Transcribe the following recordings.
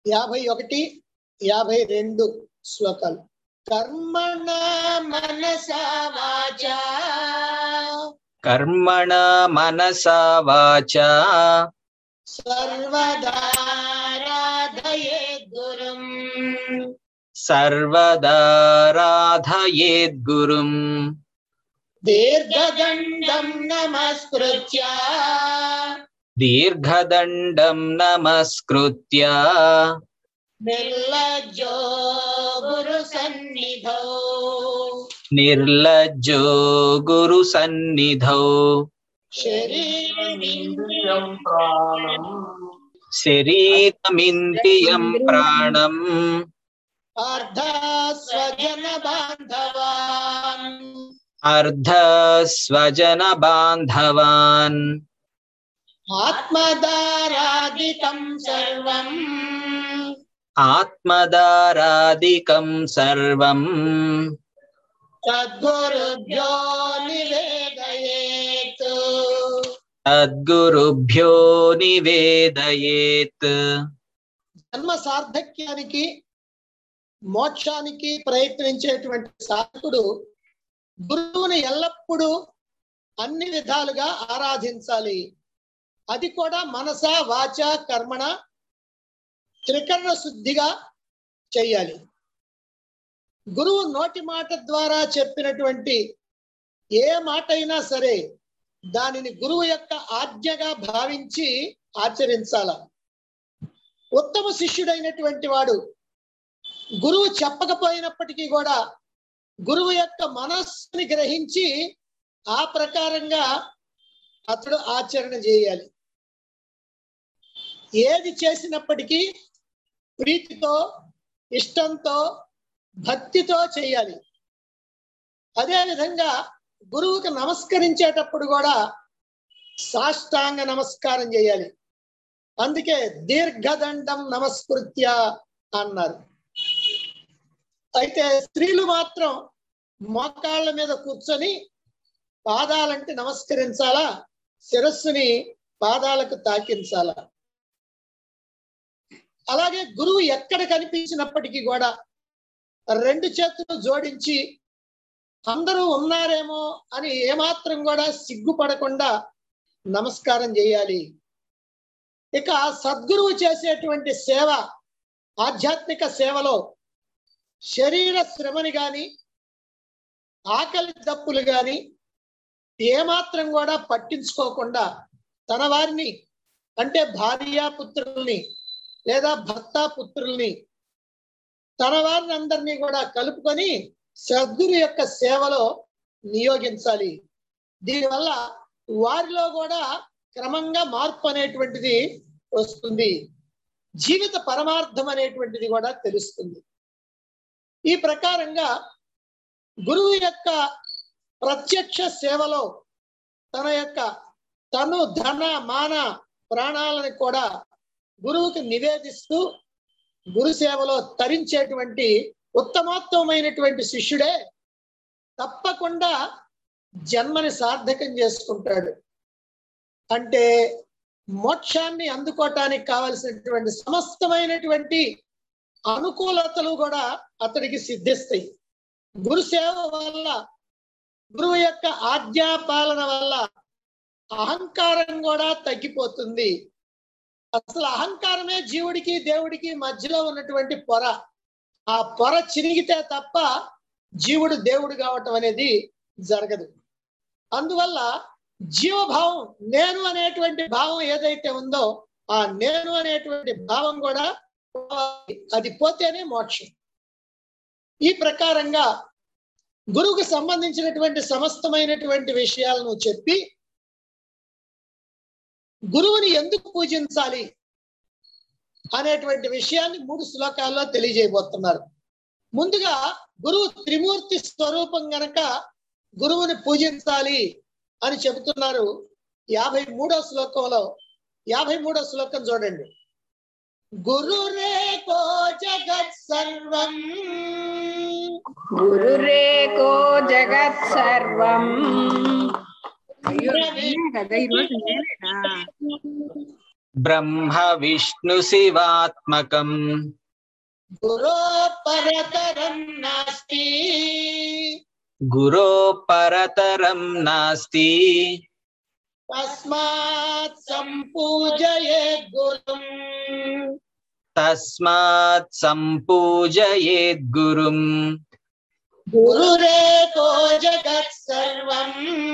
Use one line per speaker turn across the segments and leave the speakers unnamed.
యాభై ఒకటి యాభై రెండు శ్లోకాలు కర్మణ మనసా వాచా
కర్మణ మనసా వాచా
సర్వదారాధయే గురుం
సర్వదారాధయేద్గురుం
దీర్ఘదండం నమస్కృత్య
దీర్ఘదండం నమస్కృత్య
నిర్లజ్జో గురు సన్నిధౌ
నిర్లజ్జో గురు సన్నిధౌ
శరీరమింద్రియం
ప్రాణం
శరీరమింద్రియం ప్రాణం
అర్ధ స్వజన బాంధవాన్
అర్ధ స్వజన బాంధవాన్
ఆత్మదారాదికం సర్వం
ఆత్మదారాదికం సర్వం
తద్గురుభ్యో నివేదయేత్
తద్గురుభ్యో నివేదయేత్
జన్మ సార్థక్యానికి మోక్షానికి ప్రయత్నించేటువంటి సాధకుడు గురువుని ఎల్లప్పుడూ అన్ని విధాలుగా ఆరాధించాలి అది కూడా మనస వాచ కర్మణ త్రికరణ శుద్ధిగా చెయ్యాలి గురువు నోటి మాట ద్వారా చెప్పినటువంటి ఏ మాట అయినా సరే దానిని గురువు యొక్క ఆజ్ఞగా భావించి ఆచరించాల ఉత్తమ శిష్యుడైనటువంటి వాడు గురువు చెప్పకపోయినప్పటికీ కూడా గురువు యొక్క మనస్సుని గ్రహించి ఆ ప్రకారంగా అతడు ఆచరణ చేయాలి ఏది చేసినప్పటికీ ప్రీతితో ఇష్టంతో భక్తితో చేయాలి అదే విధంగా గురువుకు నమస్కరించేటప్పుడు కూడా సాష్టాంగ నమస్కారం చేయాలి అందుకే దీర్ఘదండం నమస్కృత్య అన్నారు అయితే స్త్రీలు మాత్రం మోకాళ్ళ మీద కూర్చొని పాదాలంటే నమస్కరించాలా శిరస్సుని పాదాలకు తాకించాలా అలాగే గురువు ఎక్కడ కనిపించినప్పటికీ కూడా రెండు చేతులు జోడించి అందరూ ఉన్నారేమో అని ఏమాత్రం కూడా సిగ్గుపడకుండా నమస్కారం చేయాలి ఇక సద్గురువు చేసేటువంటి సేవ ఆధ్యాత్మిక సేవలో శరీర శ్రమని గాని ఆకలి దప్పులు గాని ఏమాత్రం కూడా పట్టించుకోకుండా తన వారిని అంటే భార్యాపుత్రుల్ని లేదా భర్త పుత్రుల్ని తన వారిని అందరినీ కూడా కలుపుకొని సద్గురు యొక్క సేవలో నియోగించాలి దీనివల్ల వారిలో కూడా క్రమంగా మార్పు అనేటువంటిది వస్తుంది జీవిత పరమార్థం అనేటువంటిది కూడా తెలుస్తుంది ఈ ప్రకారంగా గురువు యొక్క ప్రత్యక్ష సేవలో తన యొక్క తను ధన మాన ప్రాణాలను కూడా గురువుకి నివేదిస్తూ గురు సేవలో తరించేటువంటి ఉత్తమోత్తమైనటువంటి శిష్యుడే తప్పకుండా జన్మని సార్థకం చేసుకుంటాడు అంటే మోక్షాన్ని అందుకోవటానికి కావలసినటువంటి సమస్తమైనటువంటి అనుకూలతలు కూడా అతడికి సిద్ధిస్తాయి గురు సేవ వల్ల గురువు యొక్క ఆజ్ఞా పాలన వల్ల అహంకారం కూడా తగ్గిపోతుంది అసలు అహంకారమే జీవుడికి దేవుడికి మధ్యలో ఉన్నటువంటి పొర ఆ పొర చిరిగితే తప్ప జీవుడు దేవుడు కావటం అనేది జరగదు అందువల్ల జీవభావం నేను అనేటువంటి భావం ఏదైతే ఉందో ఆ నేను అనేటువంటి భావం కూడా పోవాలి. అది పోతేనే మోక్షం ఈ ప్రకారంగా గురువుకు సంబంధించినటువంటి సమస్తమైనటువంటి విషయాలను చెప్పి గురువుని ఎందుకు పూజించాలి అనేటువంటి విషయాన్ని మూడు శ్లోకాల్లో తెలియజేయబోతున్నారు ముందుగా గురువు త్రిమూర్తి స్వరూపం గనక గురువుని పూజించాలి అని చెబుతున్నారు యాభై మూడో శ్లోకంలో యాభై మూడో శ్లోకం చూడండి గురురేకో జగత్ సర్వం
గురురేకో జగత్ సర్వం అయ్యో
రవి
నేనే కదా ఈరోజు నేనేనా
బ్రహ్మ విష్ణు శివాత్మకం
గురో పరతరం నాస్తి
గురో పరతరం నాస్తి
తస్మాత్ సంపూజయే గురుం
తస్మాత్ సంపూజయేద్ గురుం
గురురేకో జగత్ సర్వం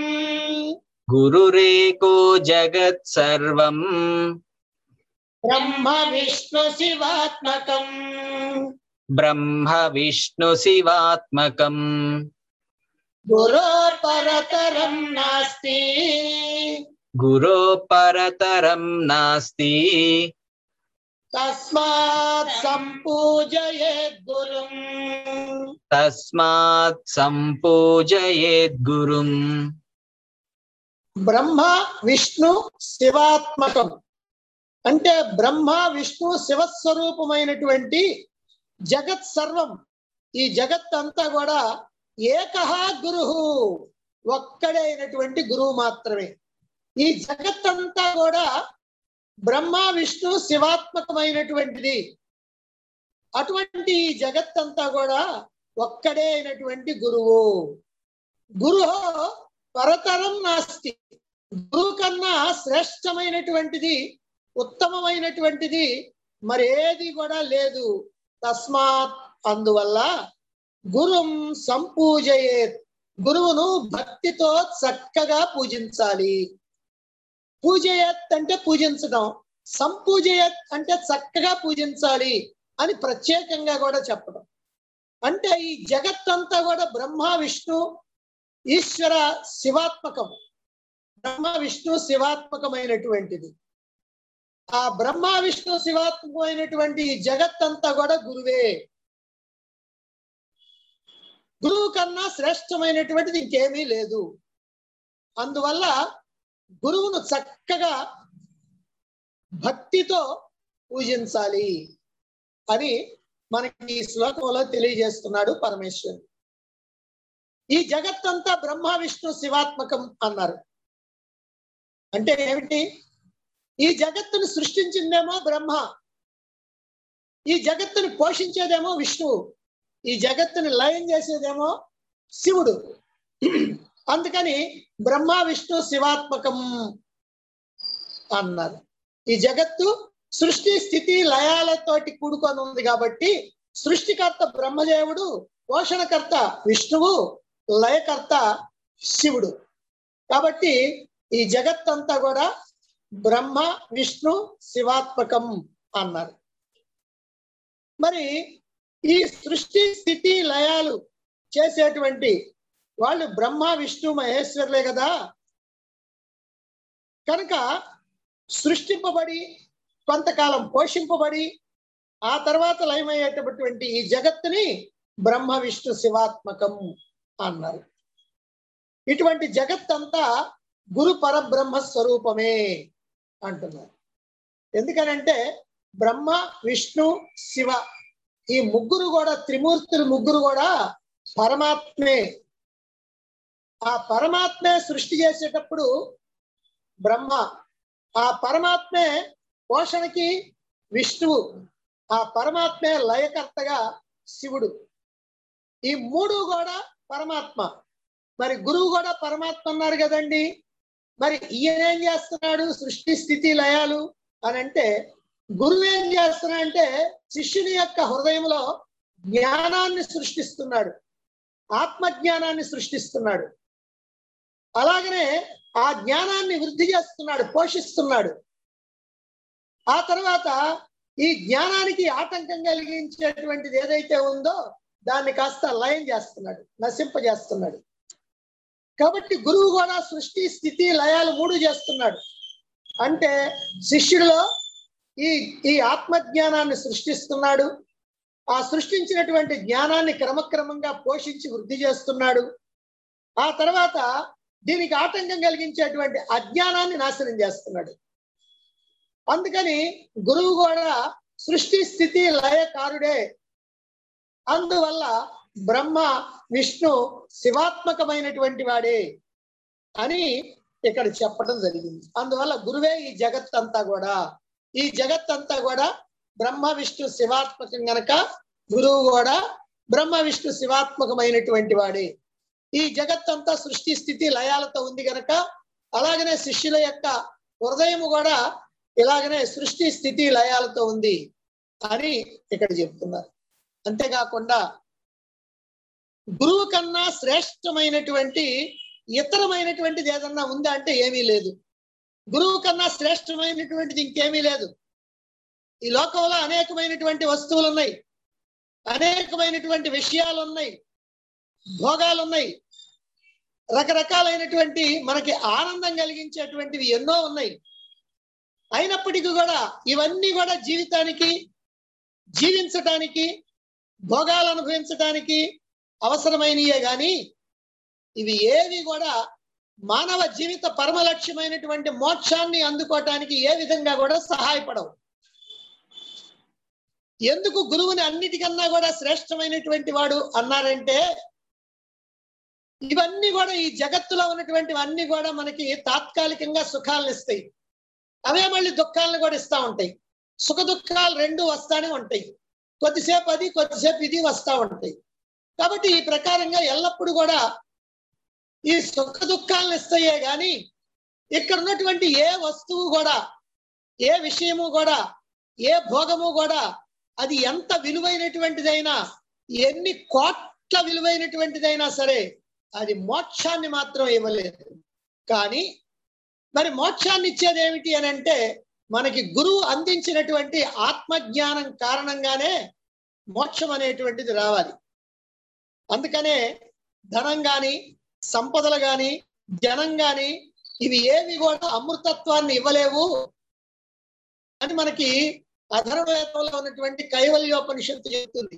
గురురేకో జగత్ సర్వం
బ్రహ్మ విష్ణు శివాత్మకం
బ్రహ్మ విష్ణు శివాత్మకం
గురో పరతరం నాస్తి
గురో పరతరం నాస్తి
తస్మాత్ సంపూజయే గురుం
తస్మాత్ సంపూజయేద్ గురుం
బ్రహ్మ విష్ణు శివాత్మకం అంటే బ్రహ్మ విష్ణు శివస్వరూపమైనటువంటి జగత్ సర్వం ఈ జగత్ అంతా కూడా ఏకహ గురు ఒక్కడే అయినటువంటి గురువు మాత్రమే ఈ జగత్ అంతా కూడా బ్రహ్మ విష్ణు శివాత్మకమైనటువంటిది అటువంటి ఈ జగత్ అంతా కూడా ఒక్కడే అయినటువంటి గురువు గురుహో పరతరం నాస్తి గురువు కన్నా శ్రేష్టమైనటువంటిది ఉత్తమమైనటువంటిది మరేది కూడా లేదు తస్మాత్ అందువల్ల గురుం సంపూజయేత్ గురువును భక్తితో చక్కగా పూజించాలి పూజయత్ అంటే పూజించడం సంపూజయత్ అంటే చక్కగా పూజించాలి అని ప్రత్యేకంగా కూడా చెప్పడం అంటే ఈ జగత్తంతా కూడా బ్రహ్మ విష్ణు ఈశ్వర శివాత్మకం బ్రహ్మ విష్ణు శివాత్మకమైనటువంటిది ఆ బ్రహ్మ విష్ణు శివాత్మకమైనటువంటి ఈ జగత్తంతా కూడా గురువే గురువు కన్నా శ్రేష్టమైనటువంటిది ఇంకేమీ లేదు అందువల్ల గురువును చక్కగా భక్తితో పూజించాలి అని మనకి ఈ శ్లోకంలో తెలియజేస్తున్నాడు పరమేశ్వరుడు ఈ జగత్తంతా బ్రహ్మ విష్ణు శివాత్మకం అన్నారు అంటే ఏమిటి ఈ జగత్తును సృష్టించిందేమో బ్రహ్మ ఈ జగత్తుని పోషించేదేమో విష్ణువు ఈ జగత్తుని లయం చేసేదేమో శివుడు అందుకని బ్రహ్మ విష్ణు శివాత్మకం అన్నారు ఈ జగత్తు సృష్టి స్థితి లయాలతోటి కూడుకొని ఉంది కాబట్టి సృష్టికర్త బ్రహ్మదేవుడు పోషణకర్త విష్ణువు లయకర్త శివుడు కాబట్టి ఈ జగత్తంతా కూడా బ్రహ్మ విష్ణు శివాత్మకం అన్నారు మరి ఈ సృష్టి స్థితి లయాలు చేసేటువంటి వాళ్ళు బ్రహ్మ విష్ణు మహేశ్వరులే కదా కనుక సృష్టింపబడి కొంతకాలం పోషింపబడి ఆ తర్వాత లయమయ్యేటటువంటి ఈ జగత్తుని బ్రహ్మ విష్ణు శివాత్మకం అన్నారు ఇటువంటి జగత్ అంతా గురు పరబ్రహ్మ స్వరూపమే అంటున్నారు ఎందుకనంటే బ్రహ్మ విష్ణు శివ ఈ ముగ్గురు కూడా త్రిమూర్తులు ముగ్గురు కూడా పరమాత్మే ఆ పరమాత్మే సృష్టి చేసేటప్పుడు బ్రహ్మ ఆ పరమాత్మే పోషణకి విష్ణువు ఆ పరమాత్మే లయకర్తగా శివుడు ఈ మూడు కూడా పరమాత్మ మరి గురువు కూడా పరమాత్మ అన్నారు కదండి మరి ఈయన ఏం చేస్తున్నాడు సృష్టి స్థితి లయాలు అని అంటే గురువు ఏం చేస్తున్నాడంటే శిష్యుని యొక్క హృదయంలో జ్ఞానాన్ని సృష్టిస్తున్నాడు ఆత్మజ్ఞానాన్ని సృష్టిస్తున్నాడు అలాగనే ఆ జ్ఞానాన్ని వృద్ధి చేస్తున్నాడు పోషిస్తున్నాడు ఆ తర్వాత ఈ జ్ఞానానికి ఆటంకం కలిగించేటువంటిది ఏదైతే ఉందో దాన్ని కాస్త లయం చేస్తున్నాడు నశింపజేస్తున్నాడు కాబట్టి గురువు కూడా సృష్టి స్థితి లయాలు మూడు చేస్తున్నాడు అంటే శిష్యుడిలో ఈ ఈ ఆత్మజ్ఞానాన్ని సృష్టిస్తున్నాడు ఆ సృష్టించినటువంటి జ్ఞానాన్ని క్రమక్రమంగా పోషించి వృద్ధి చేస్తున్నాడు ఆ తర్వాత దీనికి ఆటంకం కలిగించేటువంటి అజ్ఞానాన్ని నాశనం చేస్తున్నాడు అందుకని గురువు కూడా సృష్టి స్థితి లయకారుడే అందువల్ల బ్రహ్మ విష్ణు శివాత్మకమైనటువంటి వాడే అని ఇక్కడ చెప్పడం జరిగింది అందువల్ల గురువే ఈ జగత్ అంతా కూడా ఈ జగత్తంతా కూడా బ్రహ్మ విష్ణు శివాత్మకం గనక గురువు కూడా బ్రహ్మ విష్ణు శివాత్మకమైనటువంటి వాడే ఈ జగత్తంతా సృష్టి స్థితి లయాలతో ఉంది గనక అలాగనే శిష్యుల యొక్క హృదయము కూడా ఇలాగనే సృష్టి స్థితి లయాలతో ఉంది అని ఇక్కడ చెప్తున్నారు అంతేకాకుండా గురువు కన్నా శ్రేష్టమైనటువంటి ఇతరమైనటువంటిది ఏదన్నా ఉందా అంటే ఏమీ లేదు గురువు కన్నా శ్రేష్టమైనటువంటిది ఇంకేమీ లేదు ఈ లోకంలో అనేకమైనటువంటి వస్తువులు ఉన్నాయి అనేకమైనటువంటి విషయాలు ఉన్నాయి భోగాలు ఉన్నాయి రకరకాలైనటువంటి మనకి ఆనందం కలిగించేటువంటివి ఎన్నో ఉన్నాయి అయినప్పటికీ కూడా ఇవన్నీ కూడా జీవితానికి జీవించటానికి భోగాలు అనుభవించటానికి అవసరమైనయే గాని ఇవి ఏవి కూడా మానవ జీవిత పరమ లక్ష్యమైనటువంటి మోక్షాన్ని అందుకోవటానికి ఏ విధంగా కూడా సహాయపడవు ఎందుకు గురువుని అన్నిటికన్నా కూడా శ్రేష్టమైనటువంటి వాడు అన్నారంటే ఇవన్నీ కూడా ఈ జగత్తులో ఉన్నటువంటివన్నీ కూడా మనకి తాత్కాలికంగా సుఖాలను ఇస్తాయి అవే మళ్ళీ దుఃఖాలను కూడా ఇస్తా ఉంటాయి సుఖ దుఃఖాలు రెండు వస్తానే ఉంటాయి కొద్దిసేపు అది కొద్దిసేపు ఇది వస్తా ఉంటాయి కాబట్టి ఈ ప్రకారంగా ఎల్లప్పుడూ కూడా ఈ సుఖ దుఃఖాలను ఇస్తాయే గాని ఇక్కడ ఉన్నటువంటి ఏ వస్తువు కూడా ఏ విషయము కూడా ఏ భోగము కూడా అది ఎంత విలువైనటువంటిదైనా ఎన్ని కోట్ల విలువైనటువంటిదైనా సరే అది మోక్షాన్ని మాత్రం ఇవ్వలేదు కానీ మరి మోక్షాన్ని ఇచ్చేది ఏమిటి అని అంటే మనకి గురువు అందించినటువంటి ఆత్మజ్ఞానం కారణంగానే మోక్షం అనేటువంటిది రావాలి అందుకనే ధనం గాని సంపదలు గాని జనం గాని ఇవి ఏవి కూడా అమృతత్వాన్ని ఇవ్వలేవు అని మనకి అధర్వేదంలో ఉన్నటువంటి కైవల్యోపనిషత్తు చెబుతుంది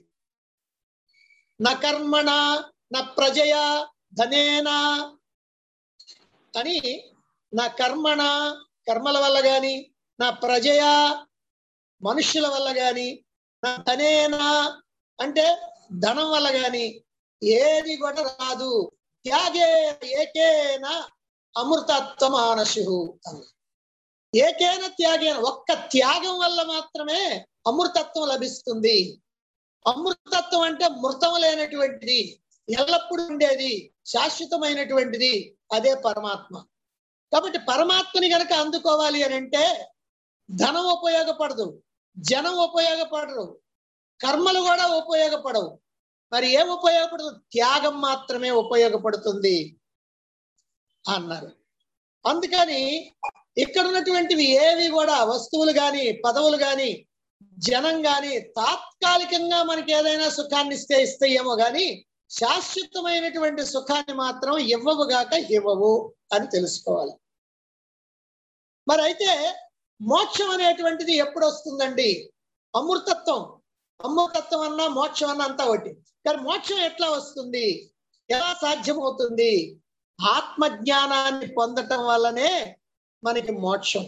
నా కర్మణ నా ప్రజయ ధనేనా అని నా కర్మణ కర్మల వల్ల గాని నా ప్రజయ మనుష్యుల వల్ల గాని నా ధనేనా అంటే ధనం వల్ల గాని ఏది కూడా రాదు త్యాగే ఏకేన అమృతత్వం ఆనశు ఏకేన త్యాగేన ఒక్క త్యాగం వల్ల మాత్రమే అమృతత్వం లభిస్తుంది అమృతత్వం అంటే మృతం లేనటువంటిది ఎల్లప్పుడూ ఉండేది శాశ్వతమైనటువంటిది అదే పరమాత్మ కాబట్టి పరమాత్మని గనక అందుకోవాలి అని అంటే ధనం ఉపయోగపడదు జనం ఉపయోగపడరు కర్మలు కూడా ఉపయోగపడవు మరి ఏం ఉపయోగపడదు త్యాగం మాత్రమే ఉపయోగపడుతుంది అన్నారు అందుకని ఇక్కడ ఉన్నటువంటివి ఏవి కూడా వస్తువులు గాని పదవులు గాని జనం గాని తాత్కాలికంగా మనకి ఏదైనా సుఖాన్ని ఇస్తే ఇస్తాయేమో గాని శాశ్వతమైనటువంటి సుఖాన్ని మాత్రం ఇవ్వవుగాక ఇవ్వవు అని తెలుసుకోవాలి మరి అయితే మోక్షం అనేటువంటిది ఎప్పుడు వస్తుందండి అమృతత్వం అమృతత్వం అన్నా మోక్షం అన్నా అంతా ఒకటి కానీ మోక్షం ఎట్లా వస్తుంది ఎలా సాధ్యమవుతుంది ఆత్మజ్ఞానాన్ని పొందటం వల్లనే మనకి మోక్షం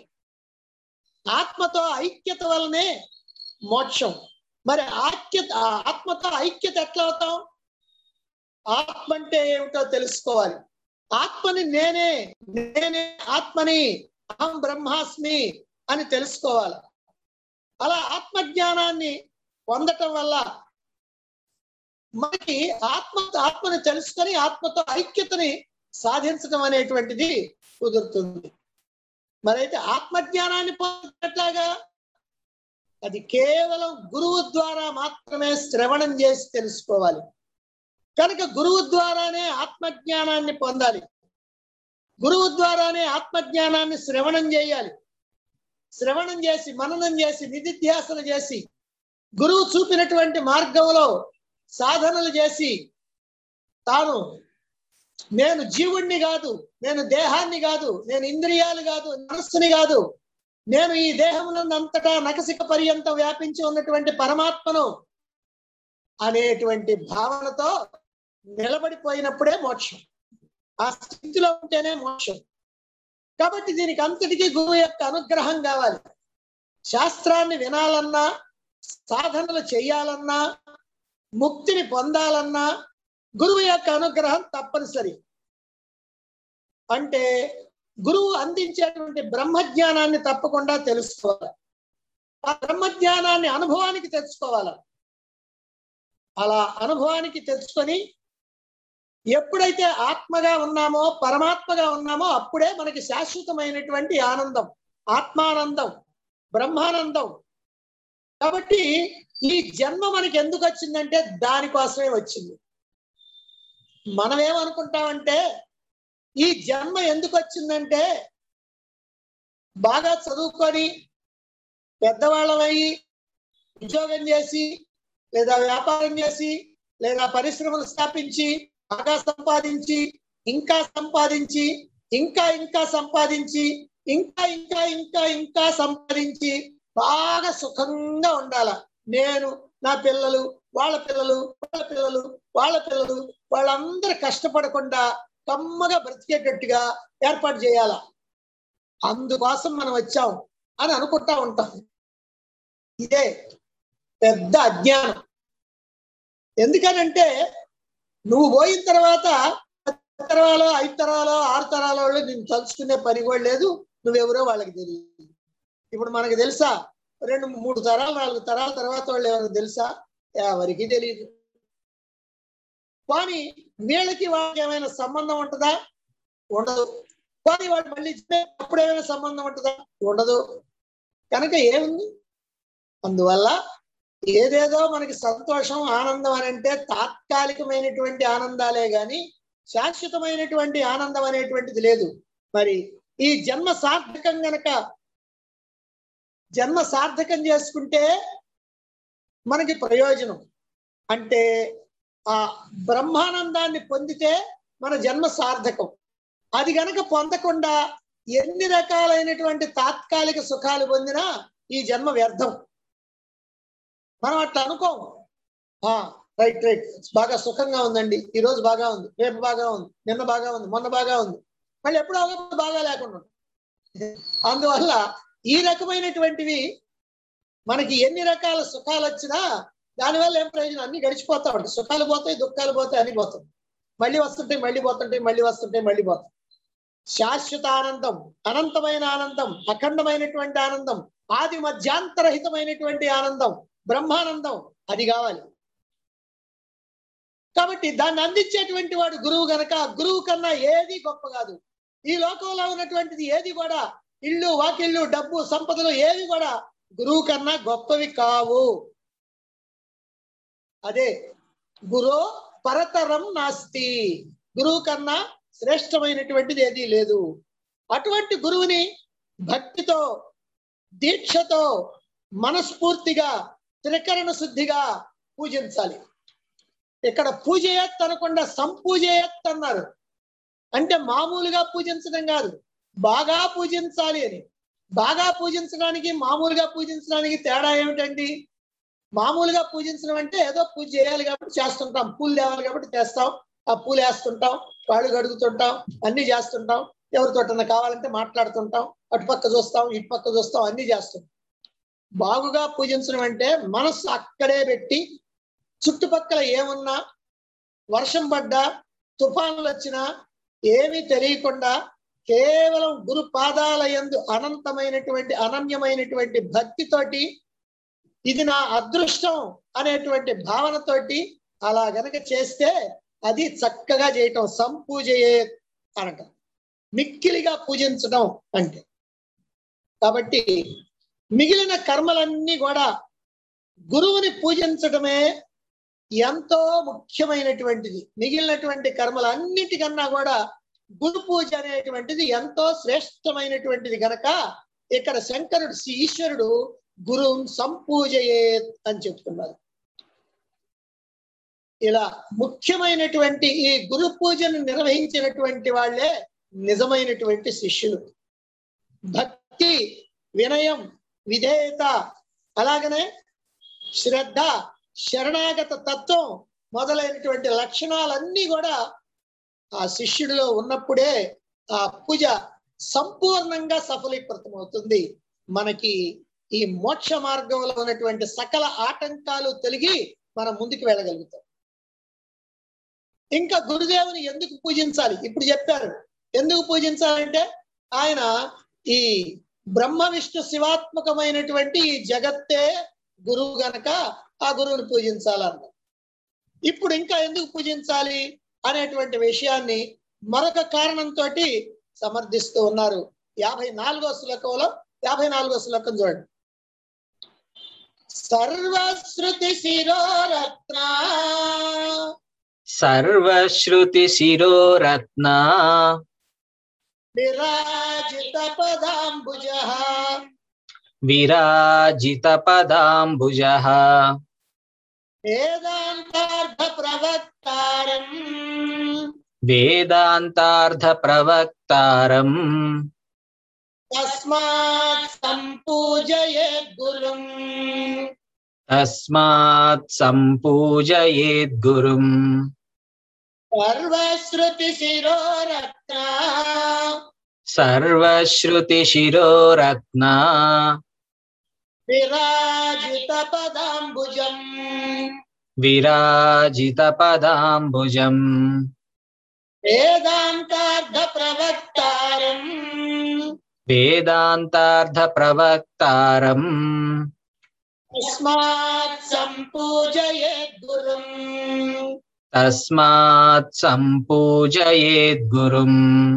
ఆత్మతో ఐక్యత వల్లనే మోక్షం మరి ఐక్యత ఆత్మతో ఐక్యత ఎట్లా అవుతాం ఆత్మ అంటే ఏమిటో తెలుసుకోవాలి ఆత్మని నేనే నేనే ఆత్మని అహం బ్రహ్మాస్మి అని తెలుసుకోవాలి అలా ఆత్మజ్ఞానాన్ని పొందటం వల్ల మనకి ఆత్మ ఆత్మని తెలుసుకొని ఆత్మతో ఐక్యతని సాధించడం అనేటువంటిది కుదురుతుంది మరైతే ఆత్మజ్ఞానాన్ని పొందట్లాగా అది కేవలం గురువు ద్వారా మాత్రమే శ్రవణం చేసి తెలుసుకోవాలి కనుక గురువు ద్వారానే ఆత్మజ్ఞానాన్ని పొందాలి గురువు ద్వారానే ఆత్మజ్ఞానాన్ని శ్రవణం చేయాలి శ్రవణం చేసి మననం చేసి నిధిధ్యాసన చేసి గురువు చూపినటువంటి మార్గంలో సాధనలు చేసి తాను నేను జీవుణ్ణి కాదు నేను దేహాన్ని కాదు నేను ఇంద్రియాలు కాదు మనస్సుని కాదు నేను ఈ దేహమునంతటా నకసిక పర్యంతం వ్యాపించి ఉన్నటువంటి పరమాత్మను అనేటువంటి భావనతో నిలబడిపోయినప్పుడే మోక్షం ఆ స్థితిలో ఉంటేనే మోక్షం కాబట్టి దీనికి అంతటికీ గురువు యొక్క అనుగ్రహం కావాలి శాస్త్రాన్ని వినాలన్నా సాధనలు చేయాలన్నా ముక్తిని పొందాలన్నా గురువు యొక్క అనుగ్రహం తప్పనిసరి అంటే గురువు అందించేటువంటి బ్రహ్మజ్ఞానాన్ని తప్పకుండా తెలుసుకోవాలి ఆ బ్రహ్మజ్ఞానాన్ని అనుభవానికి తెచ్చుకోవాలి అలా అనుభవానికి తెచ్చుకొని ఎప్పుడైతే ఆత్మగా ఉన్నామో పరమాత్మగా ఉన్నామో అప్పుడే మనకి శాశ్వతమైనటువంటి ఆనందం ఆత్మానందం బ్రహ్మానందం కాబట్టి ఈ జన్మ మనకి ఎందుకు వచ్చిందంటే దానికోసమే వచ్చింది మనం ఏమనుకుంటామంటే ఈ జన్మ ఎందుకు వచ్చిందంటే బాగా చదువుకొని పెద్దవాళ్ళమయ్యి ఉద్యోగం చేసి లేదా వ్యాపారం చేసి లేదా పరిశ్రమలు స్థాపించి బాగా సంపాదించి ఇంకా సంపాదించి ఇంకా ఇంకా సంపాదించి ఇంకా ఇంకా ఇంకా ఇంకా సంపాదించి బాగా సుఖంగా ఉండాల నేను నా పిల్లలు వాళ్ళ పిల్లలు వాళ్ళ పిల్లలు వాళ్ళ పిల్లలు వాళ్ళందరూ కష్టపడకుండా కమ్మగా బ్రతికేటట్టుగా ఏర్పాటు చేయాల అందుకోసం మనం వచ్చాం అని అనుకుంటా ఉంటాం ఇదే పెద్ద అజ్ఞానం ఎందుకనంటే నువ్వు పోయిన తర్వాత పది తరాలో ఐదు తరాలో ఆరు తరాల వాళ్ళు నేను తలుచుకునే పని కూడా లేదు నువ్వెవరో వాళ్ళకి తెలియదు ఇప్పుడు మనకు తెలుసా రెండు మూడు తరాలు నాలుగు తరాల తర్వాత వాళ్ళు ఎవరికి తెలుసా ఎవరికి తెలియదు కానీ వీళ్ళకి వాళ్ళకి ఏమైనా సంబంధం ఉంటుందా ఉండదు కానీ వాళ్ళు మళ్ళీ అప్పుడు ఏమైనా సంబంధం ఉంటుందా ఉండదు కనుక ఏముంది అందువల్ల ఏదేదో మనకి సంతోషం ఆనందం అని అంటే తాత్కాలికమైనటువంటి ఆనందాలే గాని శాశ్వతమైనటువంటి ఆనందం అనేటువంటిది లేదు మరి ఈ జన్మ సార్థకం గనక జన్మ సార్థకం చేసుకుంటే మనకి ప్రయోజనం అంటే ఆ బ్రహ్మానందాన్ని పొందితే మన జన్మ సార్థకం అది గనక పొందకుండా ఎన్ని రకాలైనటువంటి తాత్కాలిక సుఖాలు పొందినా ఈ జన్మ వ్యర్థం మనం అట్లా అనుకోము ఆ రైట్ రైట్ బాగా సుఖంగా ఉందండి ఈ రోజు బాగా ఉంది రేపు బాగా ఉంది నిన్న బాగా ఉంది మొన్న బాగా ఉంది మళ్ళీ ఎప్పుడో ఒకప్పుడు బాగా లేకుండా ఉంటుంది. అందువల్ల ఈ రకమైనటువంటివి మనకి ఎన్ని రకాల సుఖాలు వచ్చినా దానివల్ల ఏం ప్రయోజనం అన్ని గడిచిపోతా ఉంటాయి సుఖాలు పోతాయి దుఃఖాలు పోతాయి అన్ని పోతాయి మళ్ళీ వస్తుంటాయి మళ్ళీ పోతుంటాయి మళ్ళీ వస్తుంటాయి మళ్ళీ పోతాయి శాశ్వత ఆనందం అనంతమైన ఆనందం అఖండమైనటువంటి ఆనందం ఆది మధ్యాంతరహితమైనటువంటి ఆనందం బ్రహ్మానందం అది కావాలి కాబట్టి దాన్ని అందించేటువంటి వాడు గురువు గనక ఆ గురువు కన్నా ఏది గొప్ప కాదు ఈ లోకంలో ఉన్నటువంటిది ఏది కూడా ఇల్లు వాకిళ్ళు డబ్బు సంపదలు ఏవి కూడా గురువు కన్నా గొప్పవి కావు అదే గురు పరతరం నాస్తి గురువు కన్నా శ్రేష్టమైనటువంటిది ఏదీ లేదు అటువంటి గురువుని భక్తితో దీక్షతో మనస్ఫూర్తిగా త్రికరణ శుద్ధిగా పూజించాలి ఇక్కడ పూజయత్ అనకుండా సంపూజయత్ అన్నారు అంటే మామూలుగా పూజించడం కాదు బాగా పూజించాలి అని బాగా పూజించడానికి మామూలుగా పూజించడానికి తేడా ఏమిటండి మామూలుగా పూజించడం అంటే ఏదో పూజ చేయాలి కాబట్టి చేస్తుంటాం పూలు తేవాలి కాబట్టి చేస్తాం ఆ పూలు వేస్తుంటాం కాళ్ళు కడుగుతుంటాం అన్ని చేస్తుంటాం ఎవరితోటన్నా కావాలంటే మాట్లాడుతుంటాం అటుపక్క చూస్తాం ఇటుపక్క చూస్తాం అన్ని చేస్తాం బాగుగా పూజించడం అంటే మనస్సు అక్కడే పెట్టి చుట్టుపక్కల ఏమున్నా వర్షం పడ్డా తుఫానులు వచ్చినా ఏమీ తెలియకుండా కేవలం గురు పాదాల యందు అనంతమైనటువంటి అనన్యమైనటువంటి భక్తితోటి ఇది నా అదృష్టం అనేటువంటి భావనతోటి అలా గనక చేస్తే అది చక్కగా చేయటం సంపూజయే అనట మిక్కిలిగా పూజించడం అంటే కాబట్టి మిగిలిన కర్మలన్నీ కూడా గురువుని పూజించడమే ఎంతో ముఖ్యమైనటువంటిది మిగిలినటువంటి కర్మలన్నిటికన్నా కూడా గురు పూజ అనేటువంటిది ఎంతో శ్రేష్టమైనటువంటిది గనక ఇక్కడ శంకరుడు శ్రీ ఈశ్వరుడు గురు సంపూజయే అని చెప్తున్నారు ఇలా ముఖ్యమైనటువంటి ఈ గురు పూజను నిర్వహించినటువంటి వాళ్ళే నిజమైనటువంటి శిష్యులు భక్తి వినయం విధేయత అలాగనే శ్రద్ధ శరణాగత తత్వం మొదలైనటువంటి లక్షణాలన్నీ కూడా ఆ శిష్యుడిలో ఉన్నప్పుడే ఆ పూజ సంపూర్ణంగా సఫలీకృతం అవుతుంది మనకి ఈ మోక్ష మార్గంలో ఉన్నటువంటి సకల ఆటంకాలు తొలగి మనం ముందుకు వెళ్ళగలుగుతాం ఇంకా గురుదేవుని ఎందుకు పూజించాలి ఇప్పుడు చెప్పారు ఎందుకు పూజించాలంటే ఆయన ఈ బ్రహ్మ విష్ణు శివాత్మకమైనటువంటి ఈ జగత్తే గురువు గనక ఆ గురువుని పూజించాలన్న ఇప్పుడు ఇంకా ఎందుకు పూజించాలి అనేటువంటి విషయాన్ని మరొక కారణంతో సమర్థిస్తూ ఉన్నారు యాభై నాలుగో శ్లోకంలో యాభై నాలుగో శ్లోకం చూడండి సర్వశ్రుతి శిరోరత్న
సర్వశ్రుతి శిరోరత్న
విరాజిత పదాంబుజ
విరాజిత పదాంబుజ
వేదాంతార్థ ప్రవక్తారం
వేదాంతార్థ ప్రవక్తారం
తస్మాత్ సంపూజయేత్ గురుం
తస్మాత్ సంపూజయేద్గురుం
సర్వశ్రుతి శిరోరత్న
సర్వశ్రుతి శిరోరత్న
విరాజిత పదాంబుజం
విరాజిత పదాంబుజం
వేదాంతార్థ ప్రవక్తారం
వేదాంతార్థ ప్రవక్తారం
తస్మాత్ సంపూజయేత్ గురుం
తస్మాత్ సంపూజయేద్గురుం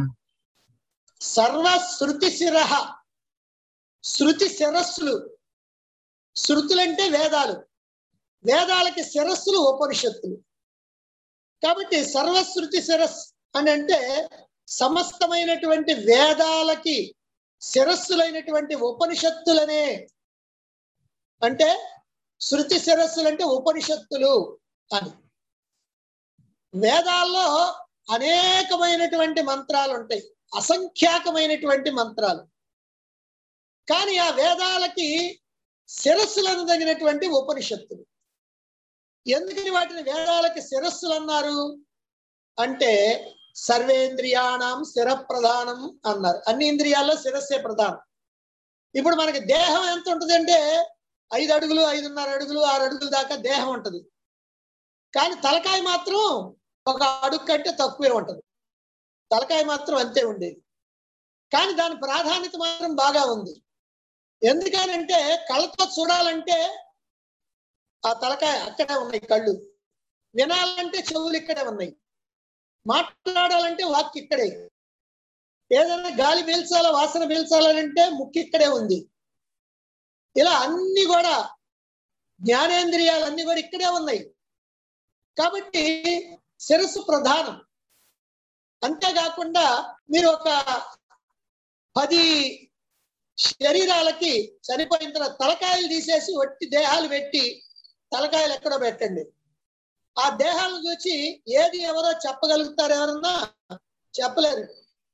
సర్వశ్రుతి శిర శృతి శిరస్సులు శృతులంటే వేదాలు వేదాలకి శిరస్సులు ఉపనిషత్తులు కాబట్టి సర్వశ్రుతి శిరస్ అని అంటే సమస్తమైనటువంటి వేదాలకి శిరస్సులైనటువంటి ఉపనిషత్తులనే అంటే శృతి శిరస్సులు అంటే ఉపనిషత్తులు అని వేదాల్లో అనేకమైనటువంటి మంత్రాలు ఉంటాయి అసంఖ్యాకమైనటువంటి మంత్రాలు కానీ ఆ వేదాలకి శిరస్సులను తగినటువంటి ఉపనిషత్తులు ఎందుకని వాటిని వేదాలకి శిరస్సులు అన్నారు అంటే సర్వేంద్రియాణం శిర ప్రధానం అన్నారు అన్ని ఇంద్రియాల్లో శిరస్సే ప్రధానం ఇప్పుడు మనకి దేహం ఎంత ఉంటుంది అంటే ఐదు అడుగులు ఐదున్నర అడుగులు ఆరు అడుగుల దాకా దేహం ఉంటది కానీ తలకాయ మాత్రం ఒక అడుగు కంటే తక్కువే ఉంటది తలకాయ మాత్రం అంతే ఉండేది కానీ దాని ప్రాధాన్యత మాత్రం బాగా ఉంది ఎందుకనంటే కళ్ళతో చూడాలంటే ఆ తలకాయ అక్కడే ఉన్నాయి కళ్ళు వినాలంటే చెవులు ఇక్కడే ఉన్నాయి మాట్లాడాలంటే వాక్ ఇక్కడే ఏదైనా గాలి పీల్చాలో వాసన పీల్చాలంటే ముక్కు ఇక్కడే ఉంది ఇలా అన్ని కూడా జ్ఞానేంద్రియాలు అన్ని కూడా ఇక్కడే ఉన్నాయి కాబట్టి శిరస్సు ప్రధానం అంతేకాకుండా మీరు ఒక పది శరీరాలకి చనిపోయిన తర్వాత తలకాయలు తీసేసి ఒట్టి దేహాలు పెట్టి తలకాయలు ఎక్కడో పెట్టండి ఆ దేహాలను చూసి ఏది ఎవరో చెప్పగలుగుతారు ఎవరన్నా చెప్పలేరు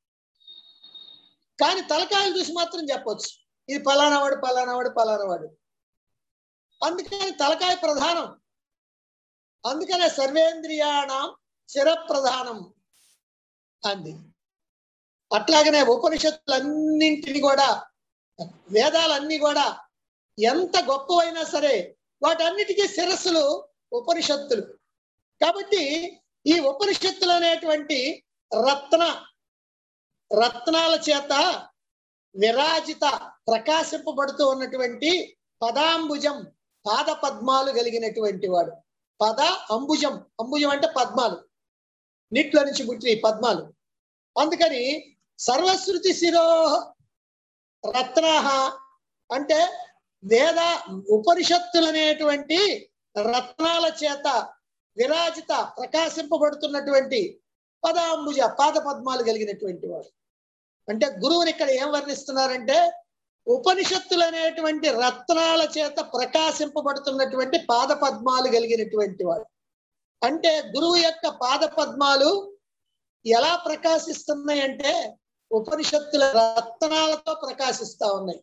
కానీ తలకాయలు చూసి మాత్రం చెప్పొచ్చు ఇది పలానావాడు పలానావాడు పలానావాడు అందుకని తలకాయ ప్రధానం అందుకనే సర్వేంద్రియాణం శిర ప్రధానం అంది అట్లాగనే ఉపనిషత్తులన్నింటిని కూడా వేదాలన్నీ కూడా ఎంత గొప్పవైనా సరే వాటన్నిటికీ శిరస్సులు ఉపనిషత్తులు కాబట్టి ఈ ఉపనిషత్తులు అనేటువంటి రత్న రత్నాల చేత విరాజిత ప్రకాశింపబడుతూ ఉన్నటువంటి పదాంబుజం పాద పద్మాలు కలిగినటువంటి వాడు పద అంబుజం అంబుజం అంటే పద్మాలు నీటిలో నుంచి పుట్టి పద్మాలు అందుకని సర్వశ్రుతి శిరో రత్నాహ అంటే వేద ఉపనిషత్తులు అనేటువంటి రత్నాల చేత విరాజిత ప్రకాశింపబడుతున్నటువంటి పదాంబుజ పాద పద్మాలు కలిగినటువంటి వాడు అంటే గురువుని ఇక్కడ ఏం వర్ణిస్తున్నారంటే ఉపనిషత్తులు అనేటువంటి రత్నాల చేత ప్రకాశింపబడుతున్నటువంటి పాద పద్మాలు కలిగినటువంటి వాడు అంటే గురువు యొక్క పాద పద్మాలు ఎలా ప్రకాశిస్తున్నాయి అంటే ఉపనిషత్తుల రత్నాలతో ప్రకాశిస్తా ఉన్నాయి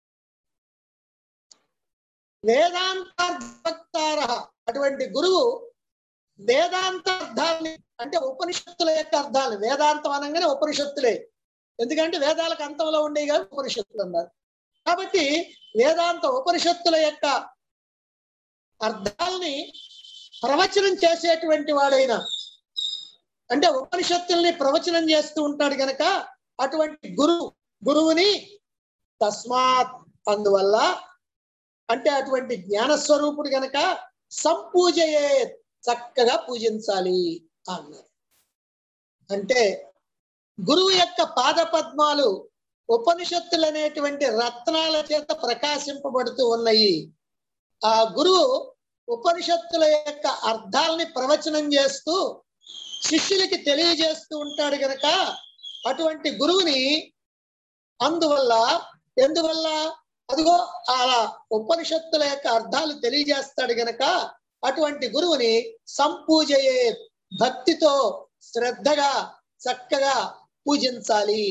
వేదాంతార్థార అటువంటి గురువు వేదాంత అర్థాలని అంటే ఉపనిషత్తుల యొక్క అర్థాలు వేదాంతం అనగానే ఉపనిషత్తులే ఎందుకంటే వేదాలకు అంతంలో ఉండేవి కదా ఉపనిషత్తులు అన్నారు కాబట్టి వేదాంత ఉపనిషత్తుల యొక్క అర్థాలని ప్రవచనం చేసేటువంటి వాడైన అంటే ఉపనిషత్తుల్ని ప్రవచనం చేస్తూ ఉంటాడు గనక అటువంటి గురువు గురువుని తస్మాత్ అందువల్ల అంటే అటువంటి జ్ఞాన స్వరూపుడు గనక సంపూజయే చక్కగా పూజించాలి అన్నారు అంటే గురువు యొక్క పాద పద్మాలు ఉపనిషత్తులు అనేటువంటి రత్నాల చేత ప్రకాశింపబడుతూ ఉన్నాయి ఆ గురువు ఉపనిషత్తుల యొక్క అర్థాలని ప్రవచనం చేస్తూ శిష్యులకి తెలియజేస్తూ ఉంటాడు గనక అటువంటి గురువుని అందువల్ల ఎందువల్ల అదిగో అలా ఉపనిషత్తుల యొక్క అర్థాలు తెలియజేస్తాడు గనక అటువంటి గురువుని సంపూజయే భక్తితో శ్రద్ధగా చక్కగా పూజించాలి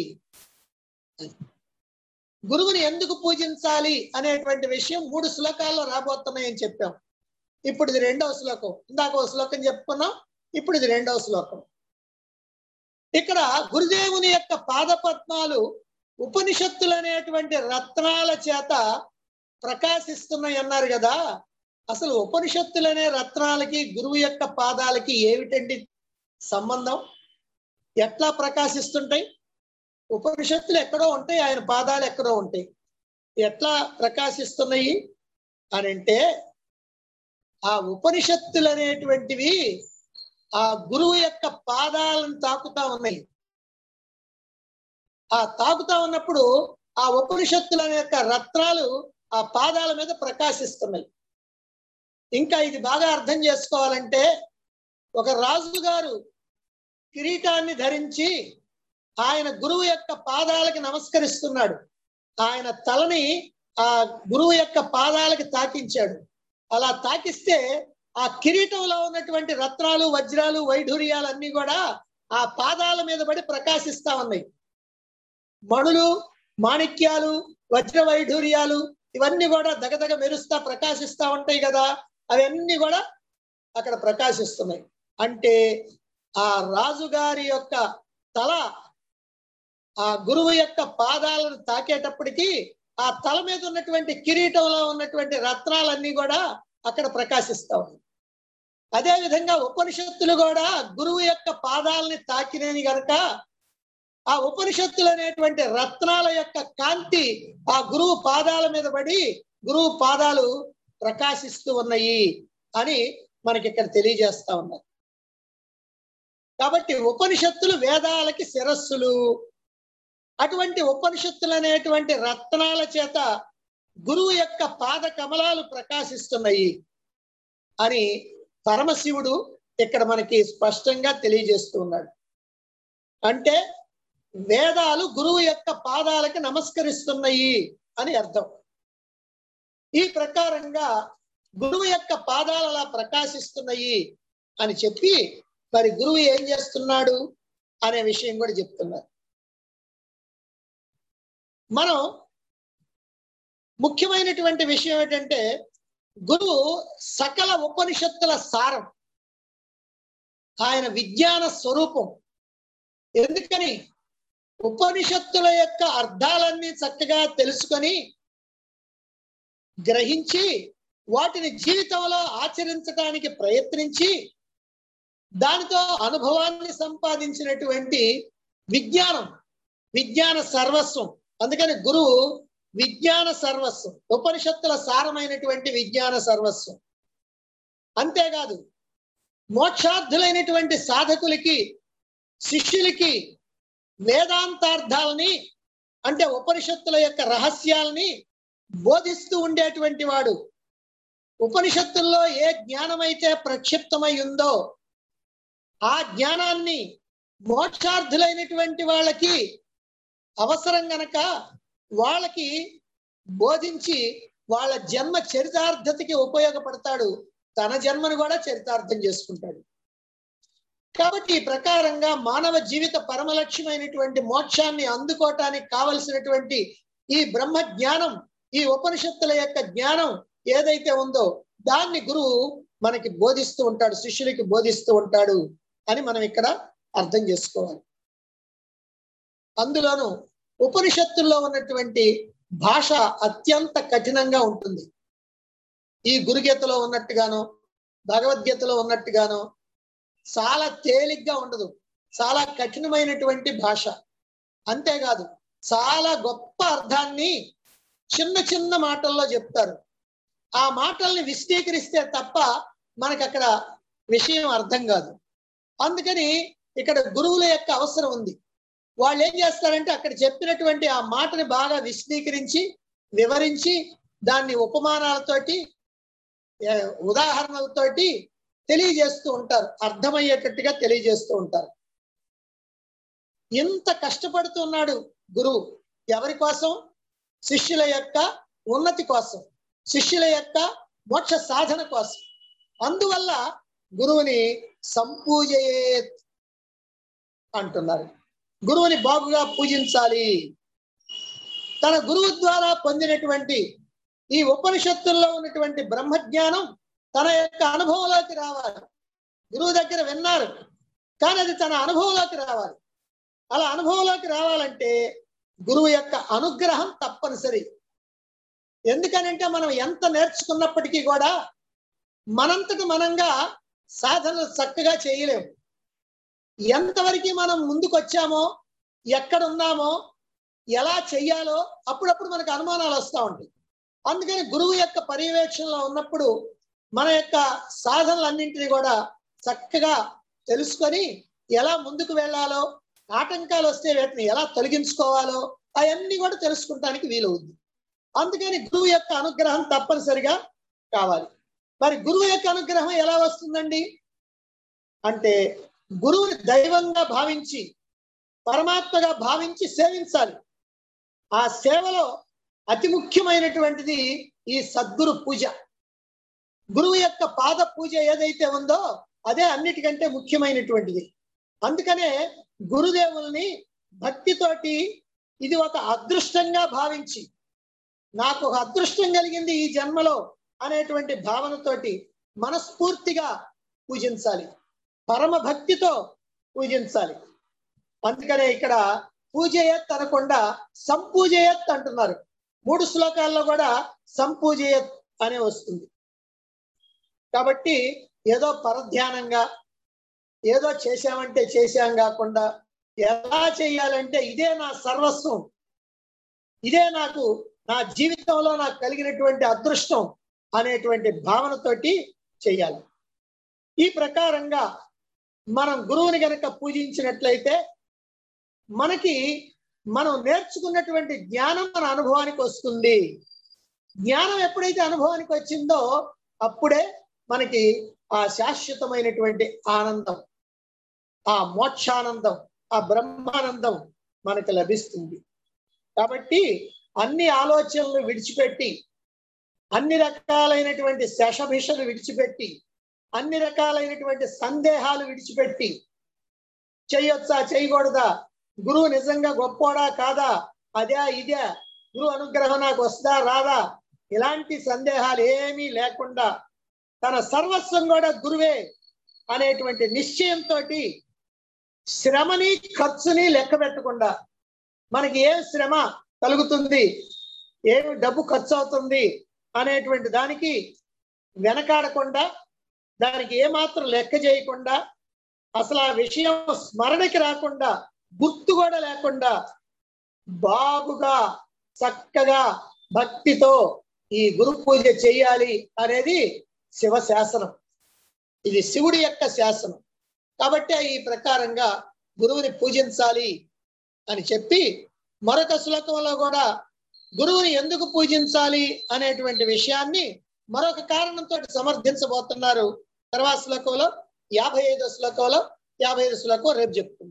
గురువుని ఎందుకు పూజించాలి అనేటువంటి విషయం మూడు శ్లోకాల్లో రాబోతున్నాయని చెప్పాం ఇప్పుడు ఇది రెండవ శ్లోకం ఇందాక ఒక శ్లోకం చెప్పుకున్నాం ఇప్పుడు ఇది రెండవ శ్లోకం ఇక్కడ గురుదేవుని యొక్క పాదపద్మాలు ఉపనిషత్తులు అనేటువంటి రత్నాల చేత ప్రకాశిస్తున్నాయి అన్నారు కదా అసలు ఉపనిషత్తులు అనే రత్నాలకి గురువు యొక్క పాదాలకి ఏమిటండి సంబంధం ఎట్లా ప్రకాశిస్తుంటాయి ఉపనిషత్తులు ఎక్కడో ఉంటాయి ఆయన పాదాలు ఎక్కడో ఉంటాయి ఎట్లా ప్రకాశిస్తున్నాయి అని అంటే ఆ ఉపనిషత్తులు అనేటువంటివి ఆ గురువు యొక్క పాదాలను తాకుతా ఉన్నాయి ఆ తాకుతా ఉన్నప్పుడు ఆ ఉపనిషత్తుల యొక్క రత్నాలు ఆ పాదాల మీద ప్రకాశిస్తున్నాయి ఇంకా ఇది బాగా అర్థం చేసుకోవాలంటే ఒక రాజు గారు కిరీటాన్ని ధరించి ఆయన గురువు యొక్క పాదాలకి నమస్కరిస్తున్నాడు ఆయన తలని ఆ గురువు యొక్క పాదాలకి తాకించాడు అలా తాకిస్తే ఆ కిరీటంలో ఉన్నటువంటి రత్నాలు వజ్రాలు వైఢూర్యాలు అన్ని కూడా ఆ పాదాల మీద పడి ప్రకాశిస్తా ఉన్నాయి మణులు మాణిక్యాలు వజ్ర వైఢూర్యాలు ఇవన్నీ కూడా దగదగ మెరుస్తా ప్రకాశిస్తా ఉంటాయి కదా అవన్నీ కూడా అక్కడ ప్రకాశిస్తున్నాయి అంటే ఆ రాజుగారి యొక్క తల ఆ గురువు యొక్క పాదాలను తాకేటప్పటికి ఆ తల మీద ఉన్నటువంటి కిరీటంలో ఉన్నటువంటి రత్నాలన్నీ కూడా అక్కడ ప్రకాశిస్తా ఉన్నాయి అదే విధంగా ఉపనిషత్తులు కూడా గురువు యొక్క పాదాలని తాకినని గనక ఆ ఉపనిషత్తులు అనేటువంటి రత్నాల యొక్క కాంతి ఆ గురువు పాదాల మీద పడి గురువు పాదాలు ప్రకాశిస్తూ ఉన్నాయి అని మనకి ఇక్కడ తెలియజేస్తా ఉన్నారు కాబట్టి ఉపనిషత్తులు వేదాలకి శిరస్సులు అటువంటి ఉపనిషత్తులు అనేటువంటి రత్నాల చేత గురువు యొక్క పాద కమలాలు ప్రకాశిస్తున్నాయి అని పరమశివుడు ఇక్కడ మనకి స్పష్టంగా తెలియజేస్తూ ఉన్నాడు అంటే వేదాలు గురువు యొక్క పాదాలకి నమస్కరిస్తున్నాయి అని అర్థం ఈ ప్రకారంగా గురువు యొక్క పాదాలు అలా ప్రకాశిస్తున్నాయి అని చెప్పి మరి గురువు ఏం చేస్తున్నాడు అనే విషయం కూడా చెప్తున్నారు మనం ముఖ్యమైనటువంటి విషయం ఏంటంటే గురువు సకల ఉపనిషత్తుల సారం ఆయన విజ్ఞాన స్వరూపం ఎందుకని ఉపనిషత్తుల యొక్క అర్థాలన్నీ చక్కగా తెలుసుకొని గ్రహించి వాటిని జీవితంలో ఆచరించడానికి ప్రయత్నించి దానితో అనుభవాన్ని సంపాదించినటువంటి విజ్ఞానం విజ్ఞాన సర్వస్వం అందుకని గురువు విజ్ఞాన సర్వస్వం ఉపనిషత్తుల సారమైనటువంటి విజ్ఞాన సర్వస్వం అంతేకాదు మోక్షార్థులైనటువంటి సాధకులకి శిష్యులకి వేదాంతార్థాలని అంటే ఉపనిషత్తుల యొక్క రహస్యాల్ని బోధిస్తూ ఉండేటువంటి వాడు ఉపనిషత్తుల్లో ఏ జ్ఞానమైతే ప్రక్షిప్తమై ఉందో ఆ జ్ఞానాన్ని మోక్షార్థులైనటువంటి వాళ్ళకి అవసరం గనక వాళ్ళకి బోధించి వాళ్ళ జన్మ చరితార్థతకి ఉపయోగపడతాడు తన జన్మను కూడా చరితార్థం చేసుకుంటాడు కాబట్టి ఈ ప్రకారంగా మానవ జీవిత పరమలక్ష్యమైనటువంటి మోక్షాన్ని అందుకోవటానికి కావలసినటువంటి ఈ బ్రహ్మ జ్ఞానం ఈ ఉపనిషత్తుల యొక్క జ్ఞానం ఏదైతే ఉందో దాన్ని గురువు మనకి బోధిస్తూ ఉంటాడు శిష్యులకి బోధిస్తూ ఉంటాడు అని మనం ఇక్కడ అర్థం చేసుకోవాలి అందులోనూ ఉపనిషత్తుల్లో ఉన్నటువంటి భాష అత్యంత కఠినంగా ఉంటుంది ఈ గురుగీతలో ఉన్నట్టుగానో భగవద్గీతలో ఉన్నట్టుగానో చాలా తేలిగ్గా ఉండదు చాలా కఠినమైనటువంటి భాష అంతేకాదు చాలా గొప్ప అర్థాన్ని చిన్న చిన్న మాటల్లో చెప్తారు ఆ మాటల్ని విశదీకరిస్తే తప్ప మనకు అక్కడ విషయం అర్థం కాదు అందుకని ఇక్కడ గురువుల యొక్క అవసరం ఉంది వాళ్ళు ఏం చేస్తారంటే అక్కడ చెప్పినటువంటి ఆ మాటని బాగా విశదీకరించి వివరించి దాన్ని ఉపమానాలతోటి ఏ, ఉదాహరణలతోటి తెలియజేస్తూ ఉంటారు అర్థమయ్యేటట్టుగా తెలియజేస్తూ ఉంటారు ఇంత కష్టపడుతున్నాడు గురువు ఎవరి కోసం శిష్యుల యొక్క ఉన్నతి కోసం శిష్యుల యొక్క మోక్ష సాధన కోసం అందువల్ల గురువుని సంపూజయేత్ అంటున్నారు గురువుని బాగుగా పూజించాలి తన గురువు ద్వారా పొందినటువంటి ఈ ఉపనిషత్తుల్లో ఉన్నటువంటి బ్రహ్మజ్ఞానం తన యొక్క అనుభవంలోకి రావాలి గురువు దగ్గర విన్నారు కానీ అది తన అనుభవంలోకి రావాలి అలా అనుభవంలోకి రావాలంటే గురువు యొక్క అనుగ్రహం తప్పనిసరి ఎందుకనంటే మనం ఎంత నేర్చుకున్నప్పటికీ కూడా మనంతట మనంగా సాధనలు చక్కగా చేయలేము ఎంతవరకు మనం ముందుకు వచ్చామో ఎక్కడ ఉన్నామో ఎలా చెయ్యాలో అప్పుడప్పుడు మనకు అనుమానాలు వస్తూ ఉంటాయి అందుకని గురువు యొక్క పర్యవేక్షణలో ఉన్నప్పుడు మన యొక్క సాధనలన్నింటినీ కూడా చక్కగా తెలుసుకొని ఎలా ముందుకు వెళ్ళాలో ఆటంకాలు వస్తే వీటిని ఎలా తొలగించుకోవాలో అవన్నీ కూడా తెలుసుకుంటానికి వీలవుద్ది అందుకని గురువు యొక్క అనుగ్రహం తప్పనిసరిగా కావాలి మరి గురువు యొక్క అనుగ్రహం ఎలా వస్తుందండి అంటే గురువుని దైవంగా భావించి పరమాత్మగా భావించి సేవించాలి ఆ సేవలో అతి ముఖ్యమైనటువంటిది ఈ సద్గురు పూజ గురువు యొక్క పాద పూజ ఏదైతే ఉందో అదే అన్నిటికంటే ముఖ్యమైనటువంటిది అందుకనే గురుదేవుల్ని భక్తితోటి ఇది ఒక అదృష్టంగా భావించి నాకు ఒక అదృష్టం కలిగింది ఈ జన్మలో అనేటువంటి భావనతోటి మనస్ఫూర్తిగా పూజించాలి పరమ భక్తితో పూజించాలి అందుకనే ఇక్కడ పూజయత్ అనకుండా సంపూజయత్ అంటున్నారు మూడు శ్లోకాల్లో కూడా సంపూజయత్ అనే వస్తుంది కాబట్టి ఏదో పరధ్యానంగా ఏదో చేశామంటే చేశాం కాకుండా ఎలా చేయాలంటే ఇదే నా సర్వస్వం ఇదే నాకు నా జీవితంలో నాకు కలిగినటువంటి అదృష్టం అనేటువంటి భావనతోటి చేయాలి ఈ ప్రకారంగా మనం గురువుని గనక పూజించినట్లయితే మనకి మనం నేర్చుకున్నటువంటి జ్ఞానం మన అనుభవానికి వస్తుంది జ్ఞానం ఎప్పుడైతే అనుభవానికి వచ్చిందో అప్పుడే మనకి ఆ శాశ్వతమైనటువంటి ఆనందం ఆ మోక్షానందం ఆ బ్రహ్మానందం మనకు లభిస్తుంది కాబట్టి అన్ని ఆలోచనలు విడిచిపెట్టి అన్ని రకాలైనటువంటి శషభిషలు విడిచిపెట్టి అన్ని రకాలైనటువంటి సందేహాలు విడిచిపెట్టి చేయొచ్చా చేయకూడదా గురువు నిజంగా గొప్పోడా కాదా అదే ఇదే గురువు అనుగ్రహం నాకు వస్తుందా రాదా ఇలాంటి సందేహాలు ఏమీ లేకుండా తన సర్వస్వం కూడా గురువే అనేటువంటి నిశ్చయంతో శ్రమని ఖర్చుని లెక్క పెట్టకుండా మనకి ఏం శ్రమ కలుగుతుంది ఏమి డబ్బు ఖర్చు అవుతుంది అనేటువంటి దానికి వెనకాడకుండా దానికి ఏమాత్రం లెక్క చేయకుండా అసలు ఆ విషయం స్మరణకి రాకుండా గుర్తు కూడా లేకుండా బాగుగా చక్కగా భక్తితో ఈ గురు పూజ చేయాలి అనేది శివ శాసనం ఇది శివుడి యొక్క శాసనం కాబట్టి ఈ ప్రకారంగా గురువుని పూజించాలి అని చెప్పి మరొక శ్లోకంలో కూడా గురువుని ఎందుకు పూజించాలి అనేటువంటి విషయాన్ని మరొక కారణంతో సమర్థించబోతున్నారు తర్వాత శ్లోకంలో యాభై ఐదో శ్లోకంలో యాభై ఐదు శ్లోకం రేపు చెప్తుంది